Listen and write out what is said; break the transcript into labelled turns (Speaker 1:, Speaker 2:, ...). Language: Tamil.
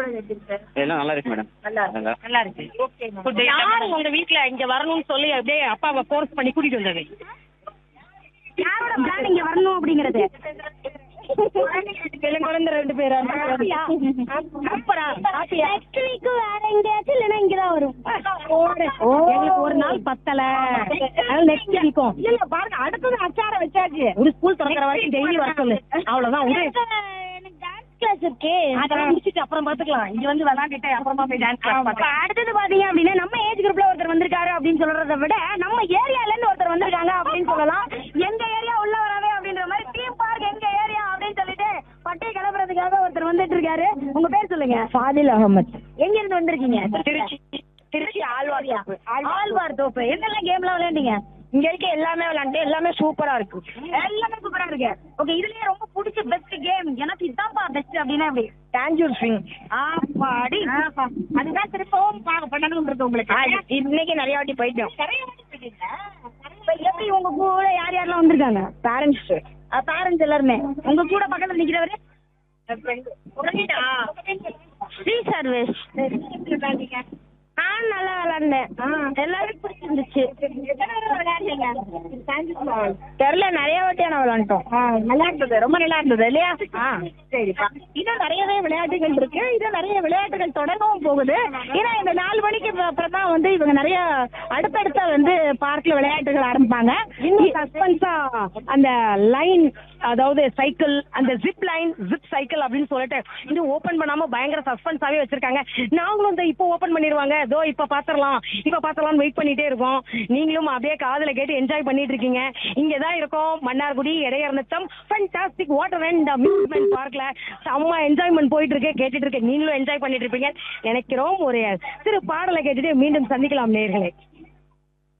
Speaker 1: படம் எப்படி இருக்கு
Speaker 2: எல்லாம் நல்லா இருக்கு மேடம்
Speaker 1: நல்லா இருக்கு.
Speaker 2: நல்லா
Speaker 3: நல்லா இருக்கு யாரு உங்க வீட்ல இங்க வரணும்னு சொல்லி அப்படியே அப்பாவை ஃபோர்ஸ் பண்ணி கூட்டிட்டு வந்தது
Speaker 1: யாரோட பிளான் இங்க வரணும் அப்படிங்கறது குழந்தை ரெண்டு பேரா சூப்பரா நெக்ஸ்ட் வீக் வேற எங்கேயாச்சும் இல்லனா இங்க தான் வரும்
Speaker 3: எங்களுக்கு ஒரு நாள் பத்தல நெக்ஸ்ட் வீக்கும்
Speaker 1: இல்ல பாருங்க அடுத்தது அச்சார வச்சாச்சு
Speaker 3: ஒரு ஸ்கூல் திறக்கிற வரைக்கும் டெய்லி வர சொல்லு அவ்வளவுதான் உங்க
Speaker 1: எனக்கு டான்ஸ் கிளாஸ் இருக்கு
Speaker 3: அதெல்லாம் முடிச்சிட்டு அப்புறம் பாத்துக்கலாம் இங்க வந்து விளையாண்டுட்டு அப்புறமா போய் டான்ஸ் கிளாஸ்
Speaker 1: இப்ப
Speaker 3: பாக்கலாம்
Speaker 1: அடுத்தது பாத்தீங்க அப்படின்னா நம்ம ஏஜ் குரூப்ல ஒருத்தர் வந்திருக்காரு அப்படின்னு சொல்றதை விட நம்ம ஏரியால இருந்து ஒருத்தர் வந்திருக்காங்க அப்படின்னு சொல்லலாம் எங்க ஏரியா உள்ள வராவே அப்படின்ற மாதிரி டீம் பார்க் எங்க ஏரியா அப்படின்னு சொல்லிட்டு பட்டையை கிளப்புறதுக்காக ஒருத்தர் வந்துட்டு இருக்காரு உங்க பேர் சொல்லுங்க ஃபாதில் அகமத் எங்க இருந்து வந்திருக்கீங்க
Speaker 3: திருச்சி
Speaker 1: திருச்சி ஆழ்வார் தோப்பு ஆழ்வார் தோப்பு என்னெல்லாம் கேம்லாம் விளையாண்டீங்க
Speaker 3: இங்க இருக்க எல்லாமே விளையாண்டு எல்லாமே சூப்பரா இருக்கு
Speaker 1: எல்லாமே சூப்பரா இருக்கு ஓகே இதுலயே ரொம்ப பிடிச்ச பெஸ்ட் கேம் எனக்கு இதான்ப்பா பெஸ்ட் அப்படின்னா எப்படி
Speaker 3: டாஞ்சூர் ஸ்விங்
Speaker 1: ஆப்பாடி அதுதான் திருப்பவும் பார்க்க பண்ணணும் இருக்கு உங்களுக்கு
Speaker 3: இன்னைக்கு நிறைய வாட்டி போயிட்டோம்
Speaker 1: இப்ப எப்படி உங்க கூட யார் யாரெல்லாம் வந்திருக்காங்க
Speaker 3: பேரண்ட்ஸ்
Speaker 1: பேரண்ட்ஸ் எல்லாருமே உங்க கூட பக்கத்துல நிக்கிறவரு ஃப்ரீ சர்வீஸ் நான் நல்லா விளையாண்டேன் எல்லாரும் பிடிச்சிருந்துச்சு
Speaker 3: தெரியல நிறைய வாட்டி நான் விளையாண்டோம்
Speaker 1: நல்லா இருந்தது ரொம்ப நல்லா இருந்தது இல்லையா
Speaker 3: ஆ
Speaker 1: சரிப்பா இன்னும் நிறையவே விளையாட்டுகள் இருக்கு இன்னும் நிறைய விளையாட்டுகள் தொடங்கவும் போகுது ஏன்னா இந்த நாலு மணிக்கு அப்புறம் தான் வந்து இவங்க நிறைய அடுத்தடுத்த வந்து பார்க்ல விளையாட்டுகள் ஆரம்பிப்பாங்க
Speaker 3: இன்னும் சஸ்பென்ஸா அந்த லைன் அதாவது சைக்கிள் அந்த ஜிப் லைன் ஜிப் சைக்கிள் அப்படின்னு சொல்லிட்டு இன்னும் ஓபன் பண்ணாம பயங்கர சஸ்பென்ஸாவே வச்சிருக்காங்க நாங்களும் இந்த இப்போ ஓபன் பண்ணிடுவாங்க இதோ இப்ப பாத்திரலாம் இப்ப பாத்திரலாம் வெயிட் பண்ணிட்டே இருக்கோம் நீங்களும் அப்படியே காதுல கேட்டு என்ஜாய் பண்ணிட்டு இருக்கீங்க இங்க தான் இருக்கோம் Mannargudi Idaiyar Natham fantastic water and amusement பார்க்ல செம்ம என்ஜாய்மெண்ட் போயிட்டு இருக்கு கேட்டுட்டு இருக்கு நீங்களும் என்ஜாய் பண்ணிட்டு இருப்பீங்க நினைக்கிறோம் ஒரு சிறு பாடலை கேட்டுட்டு மீண்டும் சந்திக்கலாம் நேர்களே